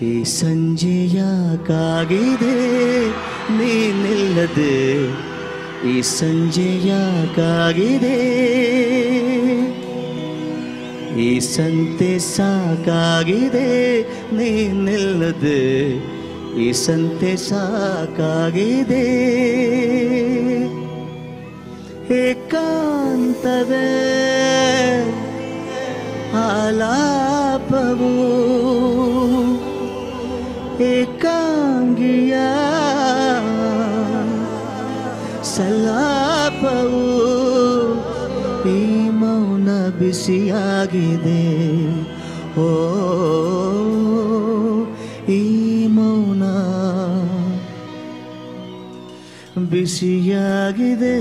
ಈ ಸಂಜೆಯ ಕಾಗಿದೆ ನೀನಿಲ್ಲದೆ ಈ ಸಂಜೆಯ ಕಾಗಿದೆ ಈ ಸಂತೆ ಸಾಕಾಗಿದೆ ನೀನಿಲ್ಲದೆ ಈ ಸಂತೆ ಸಾಕಾಗಿದೆ ಏಕಾಂತವೇ ಆಲಾಪವು ಏಕಾಂಗಿಯ ಸಲಾಪವು ಈ ಮೌನ ಬಿಸಿಯಾಗಿದೆ ಓ ಈ ಮೌನ ಬಿಸಿಯಾಗಿದೆ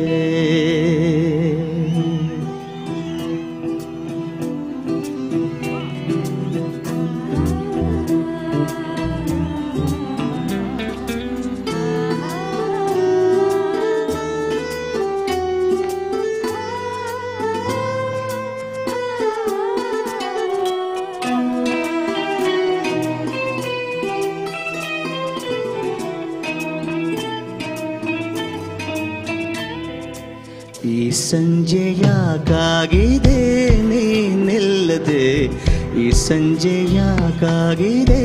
ಈ ಸಂಜೆಯ ಕಾಗಿದೆ ನೀನಿಲ್ಲದೆ ಈ ಸಂಜೆಯ ಕಾಗಿದೆ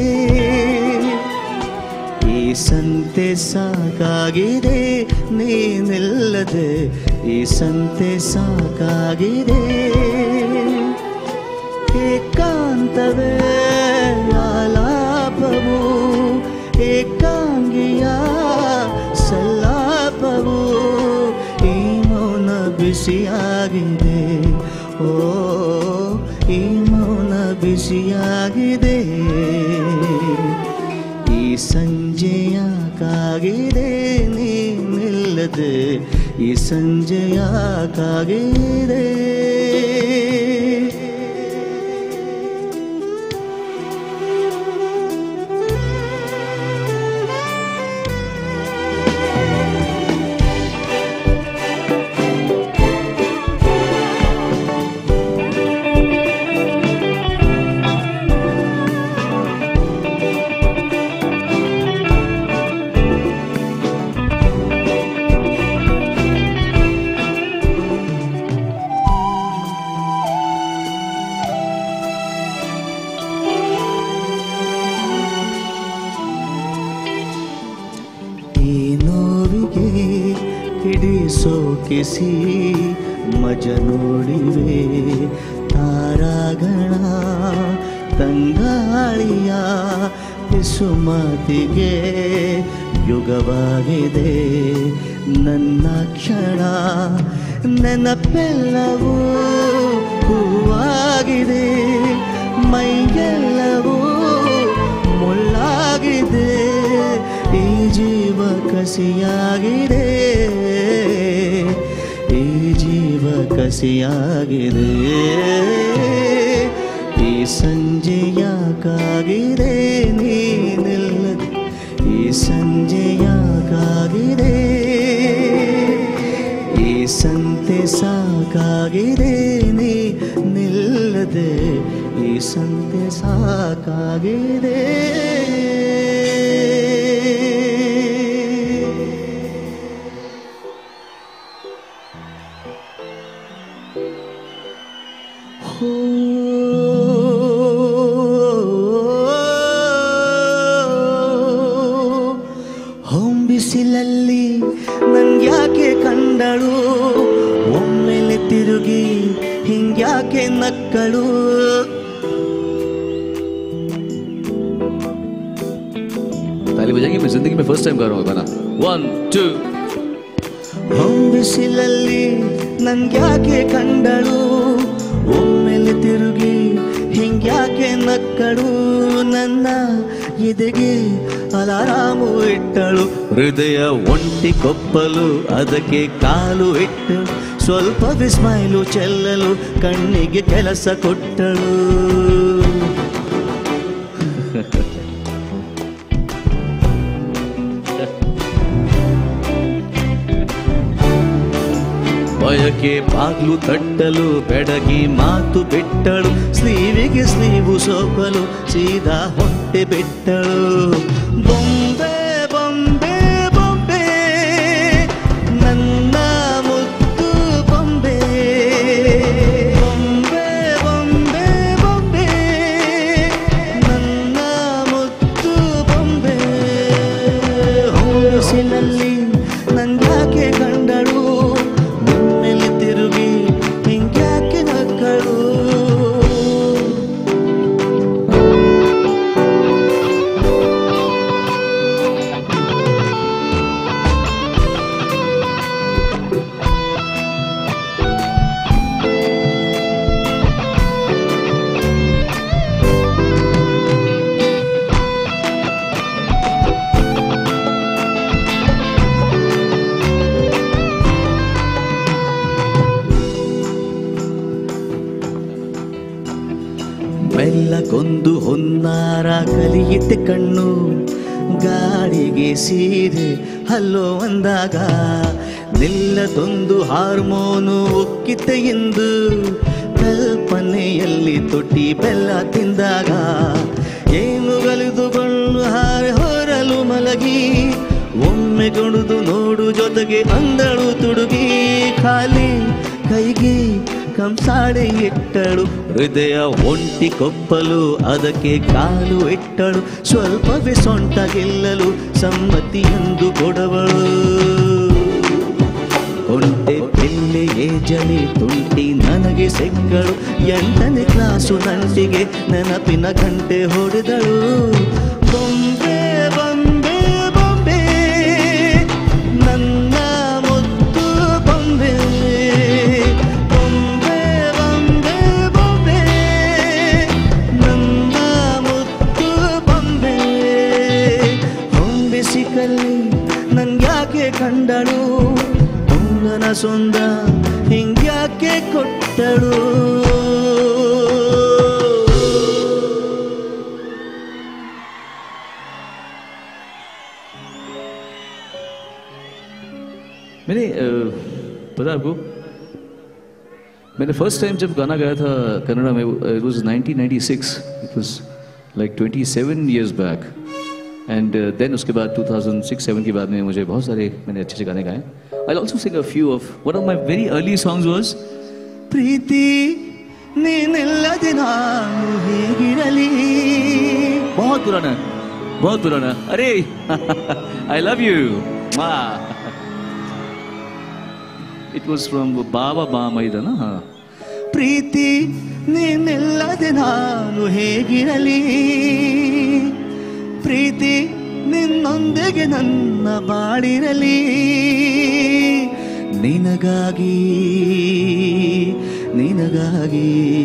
ಈ ಸಂತೆ ಸಾಕಾಗಿದೆ ನೀನಿಲ್ಲದೆ ಈ ಸಂತೆ ಸಾಕಾಗಿದೆ ಏಕಾಂತವೇ ಆಲಾಪವು ಏಕಾಂಗಿಯ ಸಲ್ಲಾಪವು ಈ ಮೌನ ಬಿಸಿಯಾಗಿದೆ ಓ ಈ ಮೌನ ಬಿಸಿಯಾಗಿದೆ ಈ ಸಂಜೆಯ ಕಾಗಿದೆ ನೀನಿಲ್ಲದೆ ಈ ಸಂಜೆಯ ಕಾಗಿದೆ ಈ ನೋವಿಗೆ ಹಿಡಿಸೋಕಿಸಿ ಮಜ ನೋಡಿವೆ ತಾರಾಗಣ ತಂಗಾಳಿಯ ಪಿಸುಮಾತಿಗೆ ಯುಗವಾಗಿದೆ ನನ್ನ ಕ್ಷಣ ನೆನಪೆಲ್ಲವೂ ಹೂವಾಗಿದೆ ಮೈಗೆಲ್ಲವೂ ಮುಳ್ಳಾಗಿದೆ ಈ ಜೀವ ಕಸಿಯಾಗಿದೆ ಈ ಜೀವ ಕಸಿಯಾಗಿದೆ ಈ ಸಂಜೆಯ ಕಾಗಿದೆ ನೀನಿಲ್ಲ ಈ ಸಂಜೆಯ ಕಾಗಿದೆ ಈ ಸಂತೆ ಸಾಕಾಗಿದೆ ನೀ ನಿಲ್ಲದೆ ಈ ಸಂತೆ ಸಾಕಾಗಿದೆ ಹೋ ಹೊಂಬಿಸಿಲಲ್ಲಿ ನನ್ಗ್ಯಾಕೆ ಕಂಡಳು ಒಮ್ಮೆಲೆ ತಿರುಗಿ ಹಿಂಗ್ಯಾಕೆ ನಕ್ಕಳು ताली बजाएंगे मैं जिंदगी में फर्स्ट टाइम गा रहा हूँ गाना वन टू ಹೊಂಬಿಸಿಲಲ್ಲಿ ನನ್ಗ್ಯಾಕೆ ಕಂಡಳು ಒಮ್ಮೆಲೆ ತಿರುಗಿ ಹಿಂಗ್ಯಾಕೆ ನಕ್ಕಳು ನನ್ನ ಎದೆಗೆ ಅಲಾರಾಮು ಇಟ್ಟಳು ಹೃದಯ ಒಂಟಿ ಕೊಪ್ಪಲು ಅದಕ್ಕೆ ಕಾಲು ಇಟ್ಟು ಸ್ವಲ್ಪ ವಿಸ್ಮೈಲು ಚೆಲ್ಲಲು ಕಣ್ಣಿಗೆ ಕೆಲಸ ಕೊಟ್ಟಳು ಹೃದಯಕ್ಕೆ ಬಾಗ್ಲು ತಟ್ಟಲು ಬೆಡಗಿ ಮಾತು ಬಿಟ್ಟಳು ಸ್ಲೀವಿಗೆ ಸ್ಲೀವು ಸೋಕಲು ಸೀದಾ ಹೊಟ್ಟೆ ಬಿಟ್ಟಳು ಬೊಂಬೆ ಬೊಂಬೆ ಬೊಂಬೆ ನನ್ನ ಮುತ್ತು ಬೊಂಬೆ ಬೊಂಬೆ ಬೊಂಬೆ ಬೊಂಬೆ ನನ್ನ ಮುತ್ತು ಬೊಂಬೆ ಹೊಂಸಿನಲ್ಲಿ ನಂಗ್ಯಾಕೆ ಕಂಡಳು ನನ್ನಲ್ಲಿ ತಿರುಗಿ ಹಿಂಗ್ಯಾಕೆ ನಕ್ಕಳು ಮೆಲ್ಲಗೊಂದು ಹೊನ್ನಾರ ಕಲಿಯಿತೆ ಕಣ್ಣು ಗಾಳಿಗೆ ಸೀರೆ ಹಲ್ಲೋ ಅಂದಾಗ ನಿಲ್ಲದೊಂದು ಹಾರ್ಮೋನು ಉಕ್ಕಿತೆ ಎಂದು ಕಲ್ಪನೆಯಲ್ಲಿ ತೊಟ್ಟಿ ಬೆಲ್ಲ ತಿಂದಾಗ ಏನು ಗಲಿದುಕೊಂಡು ಹಾರಿ ಹೊರಲು ಮಲಗಿ ಒಮ್ಮೆ ಕೊಡುದು ನೋಡು ಜೊತೆಗೆ ಅಂದಳು ತುಡುಗಿ ಖಾಲಿ ಕೈಗೆ ಕಂಸಾಳೆ ಇಟ್ಟಳು ಹೃದಯ ಒಂಟಿ ಕೊಪ್ಪಲು ಅದಕ್ಕೆ ಕಾಲು ಇಟ್ಟಳು ಸ್ವಲ್ಪವೇ ಸೊಂಟ ಗೆಲ್ಲಲು ಸಮ್ಮತಿಯೆಂದು ಕೊಡವಳು ಒಂಟೆ ಬೆಲ್ಲೆಯೇ ಜಲಿ ತುಂಟಿ ನನಗೆ ಸಿಕ್ಕಳು ಎಂಟನೇ ಕ್ಲಾಸು ನಂಟಿಗೆ ನೆನಪಿನ ಗಂಟೆ ಹೊಡೆದಳು ಬೊಂಬೆ ಬೊಂಬೆ ಬೊಂಬೆ ನನ್ನ ಮುತ್ತು ಬೊಂಬೆ ಬೊಂಬೆ ಬೊಂಬೆ ಬೊಂಬೆ ನನ್ನ ಮುತ್ತು ಬೊಂಬೆ ಹೊಂಬಿಸಿ ಕಲ್ಲಿ ನಂಗ್ಯಾಕೆ ಕಂಡಳು ಹೊಂಗನ ಸೊಂದ ಹಿಂಗ್ಯಾಕೆ ಕೊಟ್ಟಳು मैंने अ, पता है आपको मैंने फर्स्ट टाइम जब गाना गाया था कन्नड़ा में it was 1996 it was like 27 years back and then उसके बाद 2006-7 के बाद में मुझे बहुत सारे मैंने अच्छे अच्छे गाने गाए I also sing a few of one of my very early songs was ಪ್ರೀತಿ ನೀನಿಲ್ಲದೆ ನಾನು ಹೇಗಿರಲಿ बहुत पुराना बहुत पुराना अरे I love you it was from बाबा बामैदा ना हाँ ಪ್ರೀತಿ ನೀನಿಲ್ಲದೆ ನಾನು ಹೇಗಿರಲಿ ಪ್ರೀತಿ ನಿನ್ನೊಂದಿಗೆ ನನ್ನ ಬಾಳಿರಲಿ ನಿನಗಾಗಿ ನಿನಗಾಗಿ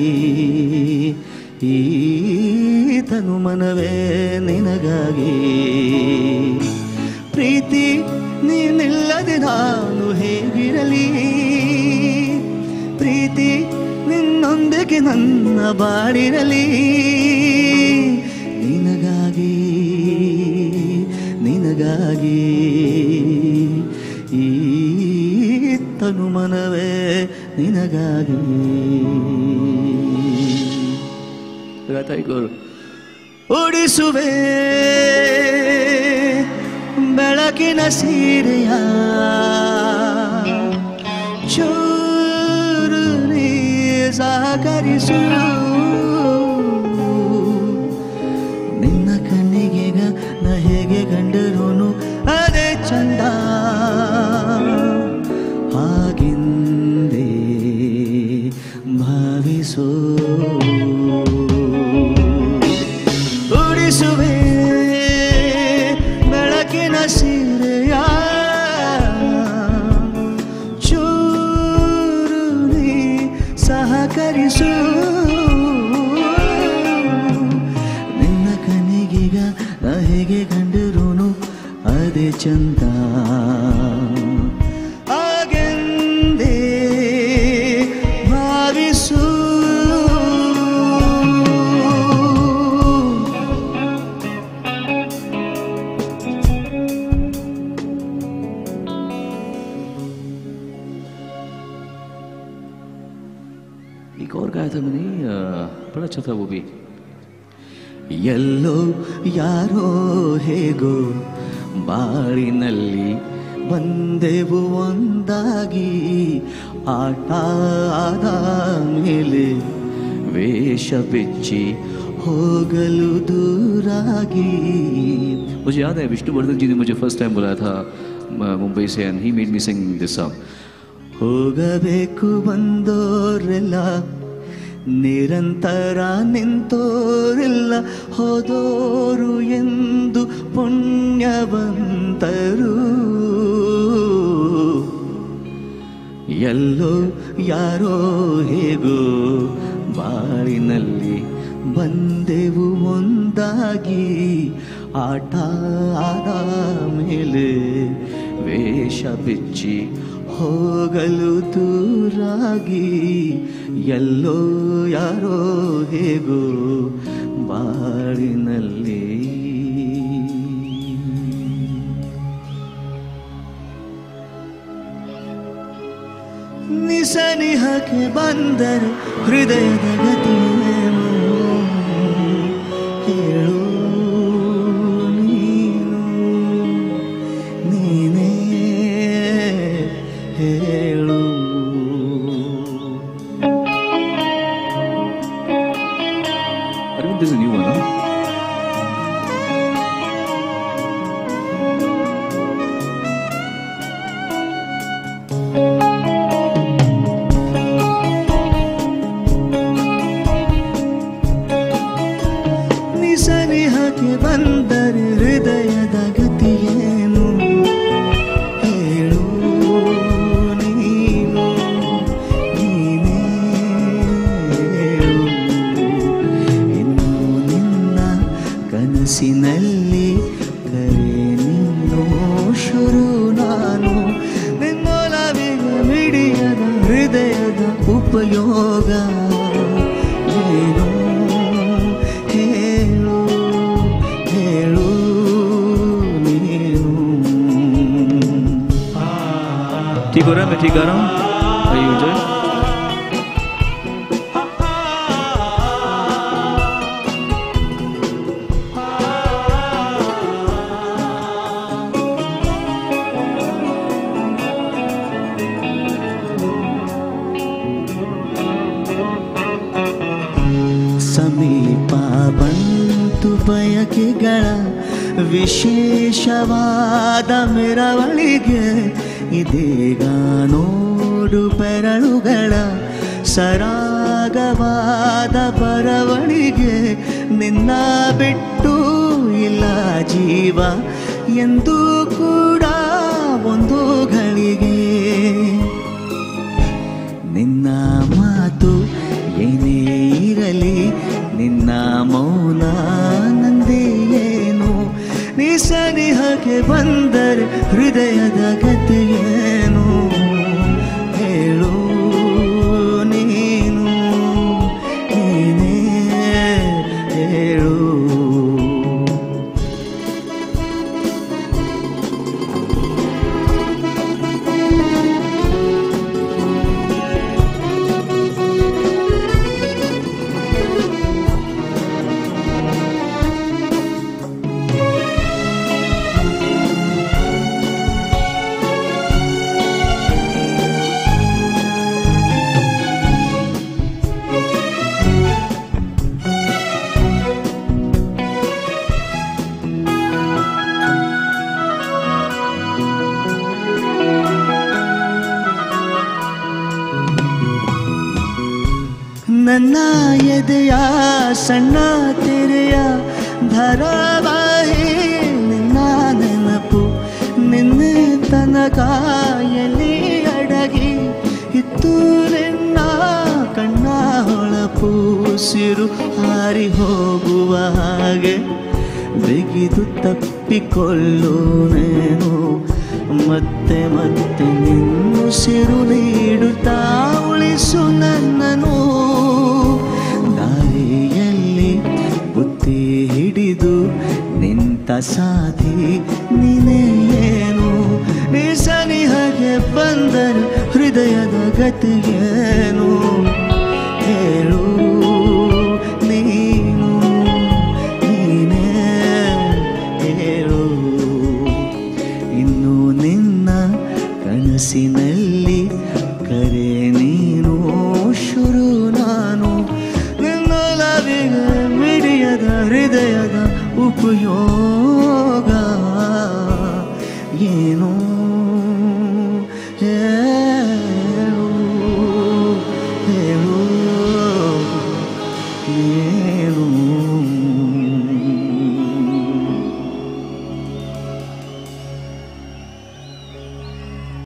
ಈ ತನು ಮನವೇ ನಿನಗಾಗಿ ಪ್ರೀತಿ ನೀನಿಲ್ಲದೆ ನಾನು ಹೇಗಿರಲಿ ಪ್ರೀತಿ ನಿನ್ನೊಂದಿಗೆ ನನ್ನ ಬಾಳಿರಲಿ ನಿನಗಾಗಿ ನಿನಗಾಗಿ ಈ ತನು ಮನವೇ ನಿನಗಾಗಿ गाता एक और ಉಡಿಸುವೆ ಬೆಳಕಿನ ಸೀರೆಯ ಚೂರು ನೀ ಸಹಕರಿಸು ನಿನ್ನ ಕಣ್ಣಿಗೆಗ ನ ಹೇಗೆ ಕಂಡರೂ ಅದೇ ಚಂದ ಹಾಗೆಂದೇ ಭಾವಿಸೋ ಉಡಿಸುವೆ ಬೆಳಕಿನ ಸೀರೆಯ ಚೂರು ನೀ ಸಹಕರಿಸು ನಿನ್ನ ಕನಿಗೀಗ ನಾ ಹೇಗೆ ಕಂಡಿರೋನು ಅದೇ ಚಂದ ಹಾಗೆಂದೇ ಭಾವಿಸು था वो भी ಎಲ್ಲೋ ಯಾರೋ ಹೇಗೋ ಬಾಳಿನಲ್ಲಿ ಬಂದೆವು ಒಂದಾಗಿ ಆಟ ಆದ ಮೇಲೆ ವೇಷ ಬಿಚ್ಚಿ ಹೋಗಲು ದೂರಾಗಿ मुझे याद है विष्णुवर्धन जी ने मुझे फर्स्ट टाइम बुलाया था म- मुंबई से and he made me sing this song ಹೋಗಬೇಕು ಬಂದೋರೆಲ್ಲ ನಿರಂತರ ನಿಂತೋರೆಲ್ಲ ಹೋದೋರು ಎಂದು ಪುಣ್ಯವಂತರು ಎಲ್ಲೋ ಯಾರೋ ಹೇಗೋ ಬಾಳಿನಲ್ಲಿ ಬಂದೆವು ಒಂದಾಗಿ ಆಟ ಆದ ಮೇಲೆ ವೇಷ ಬಿಚ್ಚಿ ಹೋಗಲು ದೂರಾಗಿ ಎಲ್ಲೋ ಯಾರೋ ಹೇಗೋ ಬಾಳಿನಲ್ಲಿ ನಿಸನಿಹಕ್ಕೆ ಬಂದರು ಹೃದಯದ ಗತಿಯೇನು ಹೇಳು ನೀನು ನೀನೇ ಹೇಳು Arvind, this is a new one, huh? ನಿಸನಿಹಕ್ಕೆ ಬಂದರೆ ಹೃದಯದ ಗತಿಯೇನು ಹೇಳು ನೀನು ನೀನೇ ಹೇಳು ಇನ್ನು ನಿನ್ನ ಕನಸಿನಲ್ಲಿ ಕರೆ ನೀನು ಶುರು ನಾನು ನಿನ್ನೊಲವಿಗೆ ಮಿಡಿಯದ ಹೃದಯದ ಉಪಯೋಗ ಏನು ಹೇಳು ಹೇಳು ನೀನು ठीक हो रहा है मैं ठीक गा रहा हूँ Are you enjoying? ಸಮೀಪ ಬಂತು ಬಯಕೆಗಳ ವಿಶೇಷವಾದ ಮೆರವಳಿಗೆ ಇದೀಗ ನೋಡು ಬೆರಳುಗಳ ಸರಾಗವಾದ ಬರವಣಿಗೆ ನಿನ್ನ ಬಿಟ್ಟು ಇಲ್ಲ ಜೀವ ಎಂದು ಕೂಡ ಒಂದು ಗಳಿಗೆ ನಿನ್ನ ಮಾತು ಏನೇ ಇರಲಿ ನಿನ್ನ ಮೌನ ನಂದೇ ಏನು ನೀ ಸನಿಹಕ್ಕೆ ಬಂದರೆ ಹೃದಯದ ಗತಿಯೇನು ಹೇಳು ನೀನು ನೀನೇ ಹೇಳು ನನ್ನ ಎದೆಯ ಸಣ್ಣ ತೆರೆಯ ಧಾರಾವಾಹಿ ನಿನ್ನ ನೆನಪು ನಿನ್ನ ತನಕ ಎಲ್ಲಿ ಅಡಗಿ ಇತ್ತು ನಿನ್ನ ಕಣ್ಣ ಹೊಳಪು ಸಿರು ಹಾರಿ ಹೋಗುವ ಹಾಗೆ ಬಿಗಿದು ತಪ್ಪಿಕೊಳ್ಳುನೇನು ಮತ್ತೆ ಮತ್ತೆ ನಿನ್ನುಸಿರು ನೀಡುತ್ತಾ ಉಳಿಸು ನನ್ನನು ದಾರಿಯಲ್ಲಿ ಬುತ್ತಿ ಹಿಡಿದು ನಿಂತ ಸಾಧಿ ನೀನೇ ಏನು ನೀ ಸನಿಹಗೆ ಬಂದರೆ ಹೃದಯದ ಗತಿಯೇನು ಹೇಳು